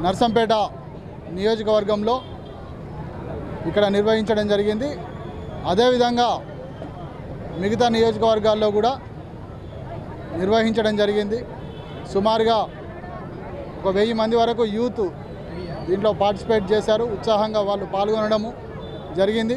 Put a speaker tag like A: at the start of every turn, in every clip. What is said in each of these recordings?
A: నర్సంపేట నియోజకవర్గంలో ఇక్కడ నిర్వహించడం జరిగింది అదేవిధంగా మిగతా నియోజకవర్గాల్లో కూడా నిర్వహించడం జరిగింది సుమారుగా ఒక వెయ్యి మంది వరకు యూత్ దీంట్లో పార్టిసిపేట్ చేశారు ఉత్సాహంగా వాళ్ళు పాల్గొనడము జరిగింది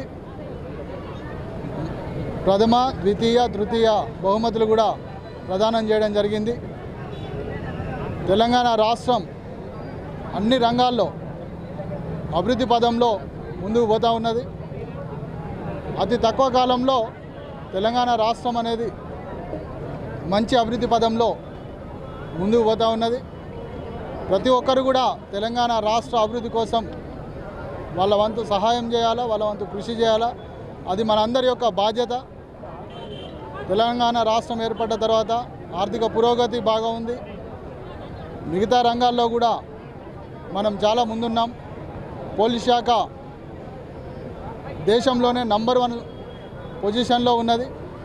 A: ప్రథమ ద్వితీయ తృతీయ బహుమతులు కూడా ప్రదానం చేయడం జరిగింది తెలంగాణ రాష్ట్రం అన్ని రంగాల్లో అభివృద్ధి పదంలో ముందుకు పోతూ ఉన్నది అతి తక్కువ కాలంలో తెలంగాణ రాష్ట్రం అనేది మంచి అభివృద్ధి పదంలో ముందుకు పోతూ ఉన్నది ప్రతి ఒక్కరు కూడా తెలంగాణ రాష్ట్ర అభివృద్ధి కోసం వాళ్ళ వంతు సహాయం చేయాలా వాళ్ళ వంతు కృషి చేయాలా అది మనందరి యొక్క బాధ్యత తెలంగాణ రాష్ట్రం ఏర్పడ్డ తర్వాత ఆర్థిక పురోగతి బాగా ఉంది మిగతా రంగాల్లో కూడా మనం చాలా ముందున్నాం పోలీస్ శాఖ దేశంలోనే నంబర్ వన్ పొజిషన్లో ఉన్నది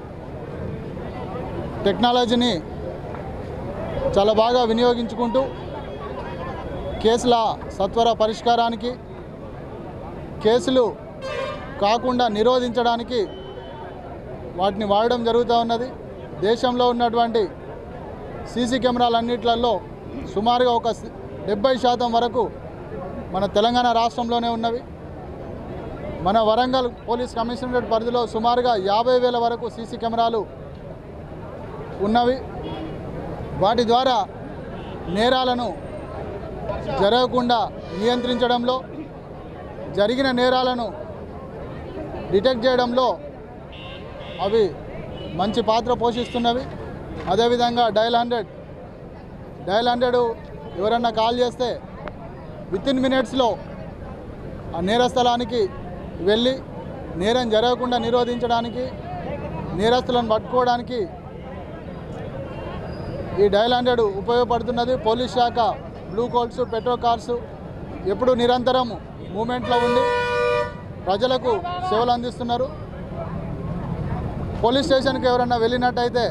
A: టెక్నాలజీని చాలా బాగా వినియోగించుకుంటూ కేసుల సత్వర పరిష్కారానికి కేసులు కాకుండా నిరోధించడానికి వాటిని వాడడం జరుగుతూ ఉన్నది దేశంలో ఉన్నటువంటి సీసీ కెమెరాలన్నిట్లలో సుమారుగా ఒక డెబ్బై శాతం వరకు మన తెలంగాణ రాష్ట్రంలోనే ఉన్నవి మన వరంగల్ పోలీస్ కమిషనరేట్ పరిధిలో సుమారుగా యాభై వేల వరకు సీసీ కెమెరాలు ఉన్నవి వాటి ద్వారా నేరాలను జరగకుండా నియంత్రించడంలో జరిగిన నేరాలను డిటెక్ట్ చేయడంలో అవి మంచి పాత్ర పోషిస్తున్నవి అదేవిధంగా డయల్ హండ్రెడ్ డయల్ హండ్రెడ్ ఎవరన్నా కాల్ చేస్తే విత్ ఇన్ మినిట్స్లో ఆ నేర స్థలానికి వెళ్ళి నేరం జరగకుండా నిరోధించడానికి నేరస్తులను పట్టుకోవడానికి ఈ డయల్ హండ్రెడ్ ఉపయోగపడుతున్నది పోలీస్ శాఖ బ్లూ కోల్స్ పెట్రో కార్స్ ఎప్పుడు నిరంతరం మూమెంట్లో ఉండి ప్రజలకు సేవలు అందిస్తున్నారు పోలీస్ స్టేషన్కి ఎవరన్నా వెళ్ళినట్టయితే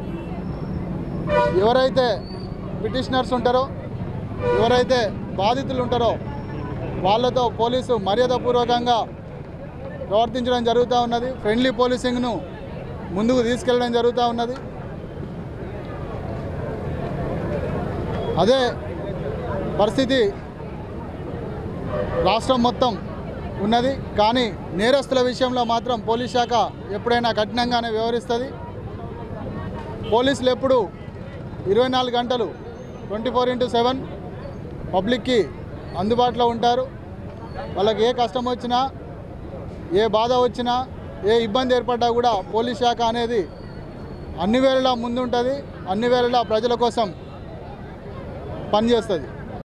A: ఎవరైతే పిటిషనర్స్ ఉంటారో ఎవరైతే బాధితులు ఉంటారో వాళ్ళతో పోలీసు మర్యాదపూర్వకంగా ప్రవర్తించడం జరుగుతూ ఉన్నది ఫ్రెండ్లీ పోలీసింగ్ను ముందుకు తీసుకెళ్ళడం జరుగుతూ ఉన్నది అదే పరిస్థితి రాష్ట్రం మొత్తం ఉన్నది కానీ నేరస్తుల విషయంలో మాత్రం పోలీస్ శాఖ ఎప్పుడైనా కఠినంగానే వ్యవహరిస్తుంది పోలీసులు ఎప్పుడు ఇరవై నాలుగు గంటలు ట్వంటీ ఫోర్ ఇంటూ సెవెన్ పబ్లిక్కి అందుబాటులో ఉంటారు వాళ్ళకి ఏ కష్టం వచ్చినా ఏ బాధ వచ్చినా ఏ ఇబ్బంది ఏర్పడ్డా కూడా పోలీస్ శాఖ అనేది అన్ని వేళలా ముందుంటుంది అన్ని వేళలా ప్రజల కోసం పనిచేస్తుంది